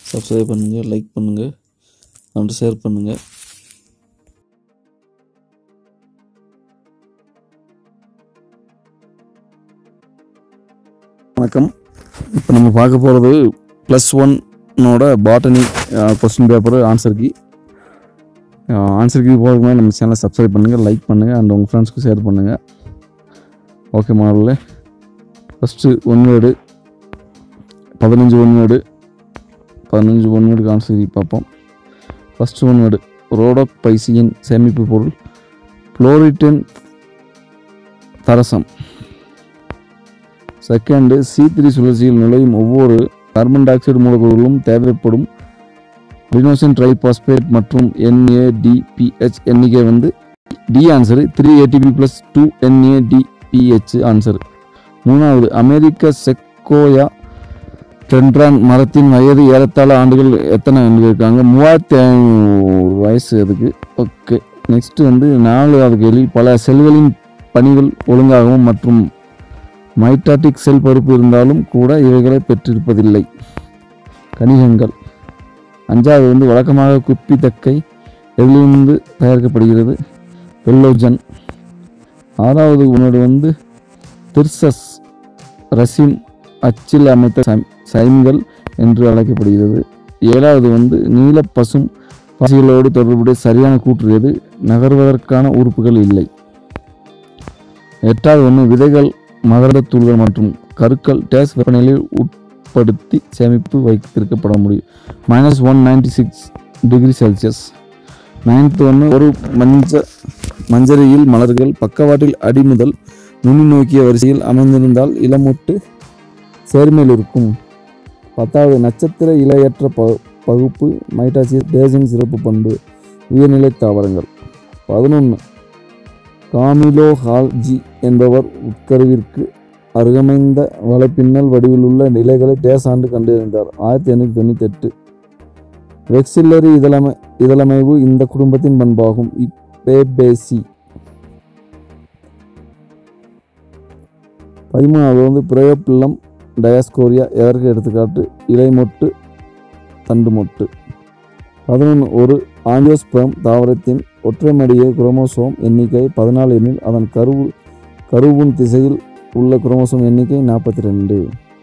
subscribe பண்ணுங்கள் like பண்ணுங்கள் and share பண்ணுங்கள் வணக்கம் இப்போ நம்ம பார்க்க போகிறது ப்ளஸ் ஒன்னோட botany question paper answer key answer key போகிறதுக்கு முன்னாடி நம்ம சேனலை சப்ஸ்கிரைப் பண்ணுங்கள் லைக் பண்ணுங்கள் அண்ட் உங்கள் ஃப்ரெண்ட்ஸ்க்கு ஷேர் பண்ணுங்கள் ஓகே மாடலில் ஃபஸ்ட்டு ஒன் வேர்டு பதினஞ்சு ஒன் வேர்டு பதினஞ்சு ஒன் வேர்டுக்கு ஆன்சர் கீ பார்ப்போம் ஃபஸ்ட்டு ஒன் வேர்டு ரோடோக் பைசியின் சேமிப்பு பொருள் புளோரிட்டின் தரசம் செகண்டு சி த்ரீ சுழற்சியில் நுழையும் ஒவ்வொரு கார்பன் டை ஆக்சைடு மூலக்கூறுகளும் தேவைப்படும் ரினோசின் ட்ரைபாஸ்பேட் மற்றும் என்ஏடிபிஹெச் எண்ணிக்கை வந்து D answer three ATP plus two NADPH answer மூணாவது அமெரிக்க செக்கோயா டென்ட்ரான் மரத்தின் வயது ஏறத்தாழ ஆண்டுகள் எத்தனை ஆண்டுகள் இருக்காங்க மூவாயிரத்தி ஐநூறு வயசு அதுக்கு ஓகே நெக்ஸ்ட் வந்து நாலாவது கேள்வி பல செல்களின் பணிகள் ஒழுங்காகவும் மற்றும் மைட்டாட்டிக் செல் பருப்பு இருந்தாலும் கூட இவைகளை பெற்றிருப்பதில்லை கணிகங்கள் அஞ்சாவது வந்து வழக்கமாக குப்பி தக்கை எதிலிருந்து தயாரிக்கப்படுகிறது வெல்லோஜன் ஆறாவது உணவு வந்து திர்சஸ் ரசிம் அச்சில் அமைத்த சம்- சைம்கள் என்று அழைக்கப்படுகிறது ஏழாவது வந்து நீல பசும் பாசிகளோடு தொடர்புடைய சரியான கூற்று எது நகர்வதற்கான உறுப்புகள் இல்லை எட்டாவது ஒன்று விதைகள் மகரந்தத் தூள்கள் மற்றும் கருக்கள் டேஸ் வெப்பநிலையில் உட்படுத்தி சேமிப்பு வைத்திருக்கப்பட முடியும் minus one ninety six degree Celsius ninth ஒன்று ஒரு மஞ்ச மஞ்சரியில் மலர்கள் பக்கவாட்டில் அடி முதல் நுனி நோக்கிய வரிசையில் அமைந்திருந்தால் இளமொட்டு சேர்மையில் இருக்கும் பத்தாவது நட்சத்திர இலையற்ற ப பகுப்பு மைட்டாசியஸ் டேசின் சிறப்பு பண்பு உயர்நிலை தாவரங்கள் பதினொன்று காமிலோ ஹால்ஜி என்பவர் உட்கருவிற்கு அருகமைந்த வலைப்பின்னல் வடிவிலுள்ள இலைகளை டேஸ் ஆண்டு கண்டறிந்தார் ஆயிரத்தி எண்ணூற்றி தொண்ணூற்றி எட்டு வெக்சில்லரி இதழமை இதழமைவு இந்த குடும்பத்தின் பண்பாகும் இப்பேபேசி பதிமூணாவது வந்து பிரயோப்பில்லம் டயாஸ்கோரியா எதற்கு எடுத்துக்காட்டு இலை மொட்டு தண்டு மொட்டு பதினொன்று ஒரு ஆஞ்சியோஸ்பெர்ம் தாவரத்தின் ஒற்றைமடிய குரோமோசோம் எண்ணிக்கை பதினாலு எனில் அதன் கருவு கருவின் திசையில் உள்ள குரோமோசோம் எண்ணிக்கை நாற்பத்தி ரெண்டு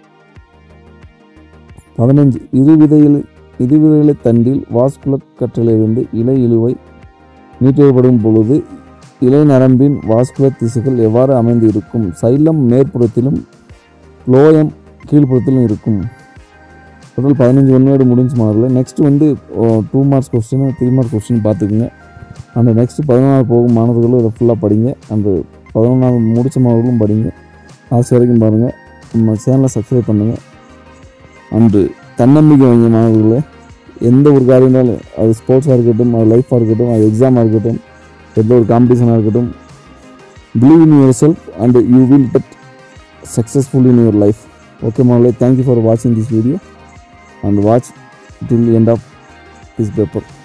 பதினஞ்சு இருவிதையில் இருவிதையில தண்டில் வாஸ்குலர் கற்றிலிருந்து இலை இழுவை நீட்டிக்கப்படும் பொழுது இலை நரம்பின் வாஸ்குலர் திசுகள் எவ்வாறு அமைந்து இருக்கும் சைலம் மேற்புறத்திலும் லோயம் கீழ்ப்புறத்திலும் இருக்கும் டோட்டல் பதினஞ்சு ஒன்னோடு முடிஞ்சு மாடல நெக்ஸ்ட் வந்து two marks question three marks question பார்த்துக்குங்க அந்த நெக்ஸ்ட் பதினொன்றாவது போகும் மாணவர்களும் இதை ஃபுல்லாக படிங்க அந்த பதினொன்றாவது முடிச்ச மாணவர்களும் படிங்க லாஸ்ட் வரைக்கும் பாருங்கள் நம்ம சேனலை சப்ஸ்கிரைப் பண்ணுங்கள் அண்டு தன்னம்பிக்கை வைங்க மாணவர்களே எந்த ஒரு காரியம்னாலும் அது ஸ்போர்ட்ஸாக இருக்கட்டும் அது லைஃபாக இருக்கட்டும் அது எக்ஸாமாக இருக்கட்டும் எந்த ஒரு காம்படிஷனாக இருக்கட்டும் believe in yourself and you will get successful in your life okay மாணவர்களே தேங்க்யூ ஃபார் வாட்சிங் this video and watch till the end of this paper